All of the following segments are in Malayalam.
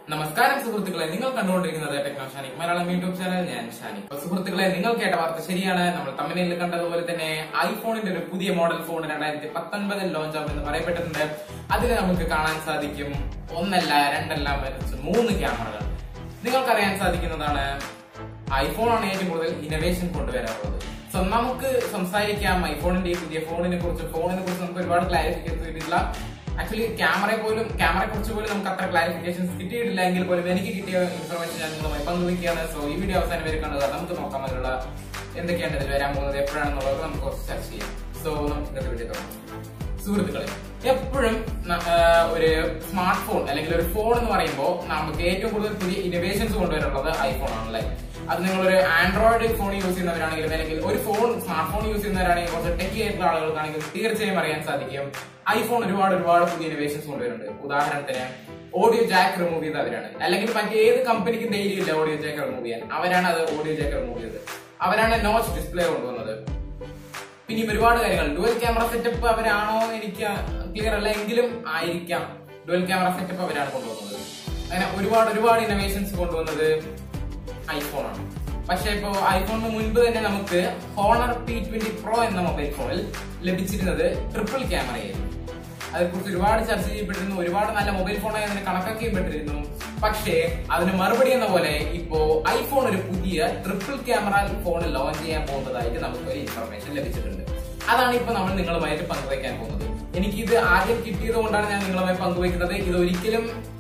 നമസ്കാരം സുഹൃത്തുക്കളെ നിങ്ങൾ കണ്ടുകൊണ്ടിരിക്കുന്നത് techno Shanik Malayalam YouTube channel ഞാൻ ഷാനിക് അപ്പൊ സുഹൃത്തുക്കളെ നിങ്ങൾ കേട്ട വാർത്ത ശരിയാണ് നമ്മൾ തമിഴിൽ കണ്ടതുപോലെ തന്നെ ഐഫോണിന്റെ ഒരു പുതിയ മോഡൽ ഫോൺ രണ്ടായിരത്തി പത്തൊൻപതിൽ ലോഞ്ച് ആവുമെന്ന് പറയപ്പെട്ടിട്ടുണ്ട് അതിൽ നമുക്ക് കാണാൻ സാധിക്കും ഒന്നല്ല രണ്ടല്ല മറിച്ച് മൂന്ന് ക്യാമറകൾ നിങ്ങൾക്കറിയാൻ സാധിക്കുന്നതാണ് ഐഫോൺ ആണ് ഏറ്റവും കൂടുതൽ ഇന്നോവേഷൻ കൊണ്ടുവരാറുള്ളത് സോ നമുക്ക് സംസാരിക്കാം ഐഫോണിന്റെ ഈ പുതിയ ഫോണിനെ കുറിച്ച് ഫോണിനെ കുറിച്ച് നമുക്ക് ഒരുപാട് ക്ലാരിഫിക്കേഷൻ കിട്ടിയിട്ടില്ല ആക്ച്വലി ക്യാമറയെ പോലും ക്യാമറയെ കുറിച്ച് പോലും നമുക്ക് അത്ര ക്ലാരിഫിക്കേഷൻസ് കിട്ടിയിട്ടില്ല എങ്കിൽ പോലും എനിക്ക് കിട്ടിയ ഇൻഫർമേഷൻ ഞാൻ നിങ്ങളുമായി പങ്കുവയ്ക്കുകയാണ് സോ ഈ വീഡിയോ അവസാനം വരെ കാണുക നമുക്ക് നോക്കാം അതിലുള്ള എന്തൊക്കെയാണ് ഇതിൽ വരാൻ പോകുന്നത് എപ്പോഴാണെന്നുള്ളത് നമുക്ക് കുറച്ച് ചർച്ച ചെയ്യാം സോ നമുക്ക് ഇന്നത്തെ വീഡിയോ തുടങ്ങാം സുഹൃത്തുക്കളെ എപ്പോഴും ന- ആ, ഒരു സ്മാർട്ട് ഫോൺ അല്ലെങ്കിൽ ഒരു ഫോൺ എന്ന് പറയുമ്പോൾ നമുക്ക് ഏറ്റവും കൂടുതൽ പുതിയ ഇന്നോവേഷൻസ് കൊണ്ടുവരുന്നത് ഐഫോൺ ആണല്ലേ അത് നിങ്ങളൊരു ആൻഡ്രോയിഡ് ഫോൺ യൂസ് ചെയ്യുന്നവരാണെങ്കിലും അല്ലെങ്കിൽ ഒരു ഫോൺ സ്മാർട്ട് ഫോൺ യൂസ് ചെയ്യുന്നവരാണെങ്കിൽ കുറച്ച് ടെക്കി ആയിട്ടുള്ള ആളുകൾക്കാണെങ്കിൽ തീർച്ചയായും അറിയാൻ സാധിക്കും ഐഫോൺ ഒരുപാട് ഒരുപാട് പുതിയ ഇന്നോവേഷൻസ് കൊണ്ടുവരുന്നുണ്ട് ഉദാഹരണത്തിന് ഓഡിയോ ജാക്ക് റിമൂവ് ചെയ്ത് അവരാണ് അല്ലെങ്കിൽ മറ്റേത് കമ്പനിക്കും ധൈര്യം ഇല്ല ഓഡിയോ ജാക്ക് റിമൂവ് ചെയ്യാൻ അവരാണ് അത് ഓഡിയോ ജാക്ക് റിമൂവ് ചെയ്തത് അവരാണ് നോച്ച് ഡിസ്പ്ലേ കൊണ്ടുവന്നത് പിന്നെയും ഒരുപാട് കാര്യങ്ങൾ ഡുവൽ ക്യാമറ സെറ്റപ്പ് അവരാണോ എന്ന് എനിക്ക് ക്ലിയർ അല്ല എങ്കിലും ആയിരിക്കാം ഡുവൽ ക്യാമറ സെറ്റപ്പ് അവരാണ് കൊണ്ടുവന്നത് അങ്ങനെ ഒരുപാട് ഒരുപാട് ഇന്നോവേഷൻസ് കൊണ്ടുവന്നത് ഐഫോൺ ആണ് പക്ഷെ ഇപ്പോ ഐഫോണിന് മുൻപ് തന്നെ നമുക്ക് ഹോണർ പി ട്വന്റി പ്രോ എന്ന മൊബൈൽ ഫോണിൽ ലഭിച്ചിരുന്നത് ട്രിപ്പിൾ ക്യാമറയായിരുന്നു അതേക്കുറിച്ച് ഒരുപാട് ചർച്ച ചെയ്യപ്പെട്ടിരുന്നു ഒരുപാട് നല്ല മൊബൈൽ ഫോണായി അതിനെ കണക്കാക്കിയപ്പെട്ടിരുന്നു പക്ഷേ അതിന് മറുപടി എന്ന പോലെ ഇപ്പോ ഐഫോൺ ഒരു പുതിയ ട്രിപ്പിൾ ക്യാമറ ഫോൺ ലോഞ്ച് ചെയ്യാൻ പോകുന്നതായിട്ട് നമുക്ക് ഒരു ഇൻഫർമേഷൻ ലഭിച്ചിട്ടുണ്ട് അതാണ് ഇപ്പൊ നമ്മൾ നിങ്ങളുമായിട്ട് പങ്കുവയ്ക്കാൻ പോകുന്നത് എനിക്കിത് ആദ്യം കിട്ടിയത് കൊണ്ടാണ് ഞാൻ നിങ്ങളുമായി പങ്കുവയ്ക്കുന്നത് ഇത് ഒരിക്കലും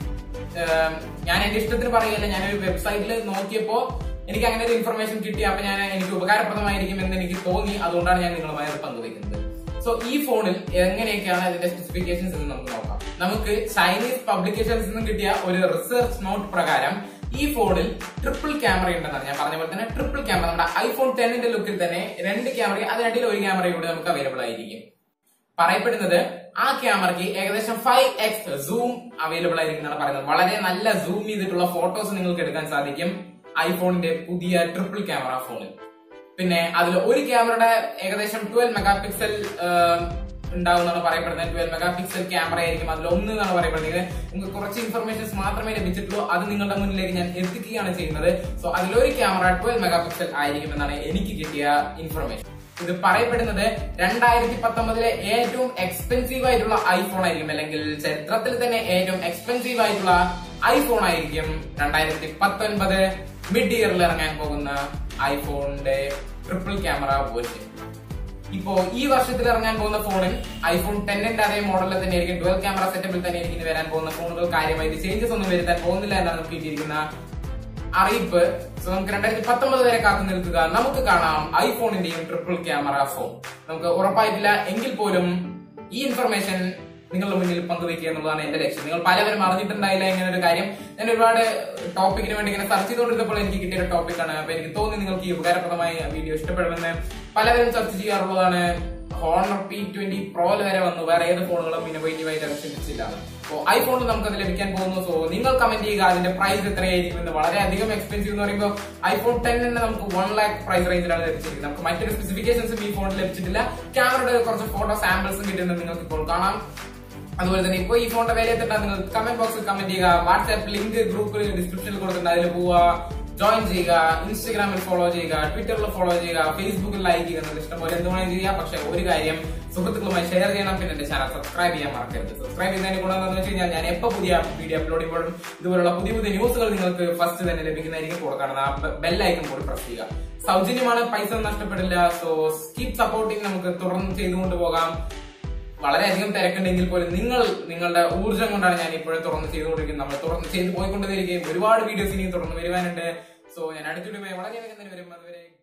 ഏം, ഞാൻ എന്റെ ഇഷ്ടത്തിന് പറയല്ല ഞാനൊരു വെബ്സൈറ്റിൽ നോക്കിയപ്പോ എനിക്ക് അങ്ങനെ ഒരു ഇൻഫർമേഷൻ കിട്ടി അപ്പൊ ഞാൻ എനിക്ക് ഉപകാരപ്രദമായിരിക്കും എന്ന് എനിക്ക് തോന്നി അതുകൊണ്ടാണ് ഞാൻ നിങ്ങളുമായി അത് പങ്കുവയ്ക്കുന്നത് സോ ഈ ഫോണിൽ എങ്ങനെയൊക്കെയാണ് അതിന്റെ സ്പെസിഫിക്കേഷൻസ് എന്ന് നമുക്ക് നോക്കാം നമുക്ക് ചൈനീസ് പബ്ലിക്കേഷൻസ് നിന്നും കിട്ടിയ ഒരു റിസർച്ച് നോട്ട് പ്രകാരം ഈ ഫോണിൽ ട്രിപ്പിൾ ക്യാമറ ഉണ്ടെന്നാണ് ഞാൻ പറഞ്ഞ പോലെ തന്നെ ട്രിപ്പിൾ ക്യാമറ നമ്മുടെ ഐഫോൺ ടെന്നിന്റെ ലുക്കിൽ തന്നെ രണ്ട് ക്യാമറ അതിനിടയിൽ ഒരു ക്യാമറ കൂടി നമുക്ക് അവൈലബിൾ ആയിരിക്കും പറയപ്പെടുന്നത് ആ ക്യാമറയ്ക്ക് ഏകദേശം ഫൈവ് എക്സ് സൂം അവൈലബിൾ ആയിരിക്കും എന്നാണ് പറയുന്നത് വളരെ നല്ല സൂം ചെയ്തിട്ടുള്ള ഫോട്ടോസ് നിങ്ങൾക്ക് എടുക്കാൻ സാധിക്കും ഐഫോണിന്റെ പുതിയ ട്രിപ്പിൾ ക്യാമറ ഫോണിൽ പിന്നെ അതിൽ ഒരു ക്യാമറയുടെ ഏകദേശം ട്വൽവ് മെഗാ പിക്സൽ ഉണ്ടാവുന്നതാണ് പറയപ്പെടുന്നത് ട്വൽവ് മെഗാ പിക്സൽ ക്യാമറ ആയിരിക്കും അതിൽ ഒന്ന് എന്നാണ് പറയപ്പെടുന്നത് നിങ്ങൾക്ക് കുറച്ച് ഇൻഫർമേഷൻസ് മാത്രമേ ലഭിച്ചിട്ടുള്ളൂ അത് നിങ്ങളുടെ മുന്നിലേക്ക് ഞാൻ എത്തിക്കുകയാണ് ചെയ്യുന്നത് സോ അതിലൊരു ക്യാമറ ട്വൽവ് മെഗാ പിക്സൽ ആയിരിക്കും എന്നാണ് എനിക്ക് കിട്ടിയ ഇൻഫർമേഷൻ ഇത് പറയപ്പെടുന്നത് രണ്ടായിരത്തി പത്തൊമ്പതിലെ ഏറ്റവും എക്സ്പെൻസീവ് ആയിട്ടുള്ള ഐഫോൺ ആയിരിക്കും അല്ലെങ്കിൽ ചരിത്രത്തിൽ തന്നെ ഏറ്റവും എക്സ്പെൻസീവ് ആയിട്ടുള്ള ഐഫോൺ ആയിരിക്കും രണ്ടായിരത്തി പത്തൊൻപത് മിഡ് ഇയറിൽ ഇറങ്ങാൻ പോകുന്ന ഐഫോണിന്റെ ട്രിപ്പിൾ ക്യാമറ വേർഷൻ ഇപ്പോ ഈ വർഷത്തിൽ ഇറങ്ങാൻ പോകുന്ന ഫോണിൽ ഐഫോൺ ടെന്നിന്റെ അതേ മോഡലിൽ തന്നെ ആയിരിക്കും ഡുവൽ ക്യാമറ സെറ്റപ്പിൽ തന്നെ ആയിരിക്കും ഇനി വരാൻ പോകുന്ന ഫോണുകൾ കാര്യമായിട്ട് ചേഞ്ചസ് ഒന്നും വരുത്താൻ പോകുന്നില്ല എന്നാണ് നമുക്ക് കിട്ടിയിരിക്കുന്ന അറിയിപ്പ് സോ നമുക്ക് രണ്ടായിരത്തി പത്തൊമ്പത് വരെ കാത്തു നിൽക്കുക നമുക്ക് കാണാം ഐഫോണിന്റെയും ട്രിപ്പിൾ ക്യാമറ ഫോൺ നമുക്ക് ഉറപ്പായിട്ടില്ല എങ്കിൽ പോലും ഈ ഇൻഫർമേഷൻ നിങ്ങളുടെ മുന്നിൽ പങ്കുവെക്കുക എന്നുള്ളതാണ് എന്റെ ലക്ഷ്യം നിങ്ങൾ പലവരും അറിഞ്ഞിട്ടുണ്ടായില്ല ഇങ്ങനെ ഒരു കാര്യം ഞാൻ ഒരുപാട് ടോപ്പിക്കിന് വേണ്ടി ഇങ്ങനെ സെർച്ച് ചെയ്തുകൊണ്ടിരുന്നപ്പോൾ എനിക്ക് കിട്ടിയ ഒരു ടോപ്പിക്കാണ് അപ്പൊ എനിക്ക് തോന്നി നിങ്ങൾക്ക് ഈ ഉപകാരപ്രദമായ വീഡിയോ ഇഷ്ടപ്പെടുമെന്ന് പലവരും ചർച്ച ചെയ്യാറുള്ളതാണ് ഹോണർ പി ട്വന്റി പ്രോയിൽ വരെ വന്നു വേറെ ഏത് ഫോണുകളും ഇന്നോവേറ്റീവ് ആയിട്ട് അത് ചിന്തിച്ചില്ല സോ ഐഫോണിൽ നമുക്ക് അത് ലഭിക്കാൻ പോകുന്നു സോ നിങ്ങൾ കമന്റ് ചെയ്യുക അതിന്റെ പ്രൈസ് എത്രയായിരിക്കും എന്ന് വളരെയധികം എക്സ്പെൻസീവ് എന്ന് പറയുമ്പോൾ ഐഫോൺ ടെൻ തന്നെ നമുക്ക് വൺ ലാക്ക് പ്രൈസ് റേഞ്ചിലാണ് ലഭിച്ചിരിക്കുന്നത് നമുക്ക് മറ്റൊരു സ്പെസിഫിക്കേഷൻസും ഈ ഫോണിൽ ലഭിച്ചിട്ടില്ല ക്യാമറയുടെ കുറച്ച് ഫോട്ടോ സാമ്പിൾസും കിട്ടുന്നത് നിങ്ങൾക്ക് ഇപ്പോൾ കാണാം അതുപോലെ തന്നെ ഇപ്പോൾ ഈ ഫോണിന്റെ വില എത്തിട്ടാ നിങ്ങൾ കമന്റ് ബോക്സിൽ കമന്റ് ചെയ്യുക വാട്സ്ആപ്പ് ലിങ്ക് ഗ്രൂപ്പിൽ ഡിസ്ക്രിപ്ഷനിൽ കൊടുത്തിട്ടുണ്ട് അതിൽ പോവുക ജോയിൻ ചെയ്യുക ഇൻസ്റ്റഗ്രാമിൽ ഫോളോ ചെയ്യുക ട്വിറ്ററിൽ ഫോളോ ചെയ്യുക ഫേസ്ബുക്കിൽ ലൈക്ക് ചെയ്യുക നിങ്ങൾക്ക് ഇഷ്ടംപോലെ എന്ത് വേണമെങ്കിലും ചെയ്യുക പക്ഷെ ഒരു കാര്യം സുഹൃത്തുക്കളുമായി ഷെയർ ചെയ്യണം പിന്നെ എന്റെ ചാനൽ സബ്സ്ക്രൈബ് ചെയ്യാൻ മറക്കരുത് സബ്സ്ക്രൈബ് ചെയ്യുന്നതിന് ഗുണം എന്താണെന്ന് വെച്ച് കഴിഞ്ഞാൽ ഞാൻ എപ്പോൾ പുതിയ വീഡിയോ അപ്ലോഡ് ചെയ്യുമ്പോഴും ഇതുപോലുള്ള പുതിയ പുതിയ ന്യൂസുകൾ നിങ്ങൾക്ക് ഫസ്റ്റ് തന്നെ ലഭിക്കുന്നതായിരിക്കും കൂടെ കാണുന്ന ആ ബെല്ലൈക്കൺ കൂടി പ്രസ് ചെയ്യുക സൗജന്യമാണ് പൈസ ഒന്നും നഷ്ടപ്പെടില്ല സോ കീപ് സപ്പോർട്ടിങ് നമുക്ക് തുടർന്ന് ചെയ്തുകൊണ്ട് പോകാം വളരെയധികം തിരക്കുണ്ടെങ്കിൽ പോലും നിങ്ങൾ നിങ്ങളുടെ ഊർജ്ജം കൊണ്ടാണ് ഞാൻ ഇപ്പോഴും തുറന്ന് ചെയ്തുകൊണ്ടിരിക്കുന്നത് നമ്മൾ തുറന്ന് ചെയ്തു പോയിക്കൊണ്ടിരിക്കുകയും ഒരുപാട് വീഡിയോസ് ഇനിയും തുറന്ന് വരുവാനുണ്ട് സോ ഞാൻ അടുത്തിടുമ്പോൾ വളരെ വേഗം തന്നെ വരും അതുവരെ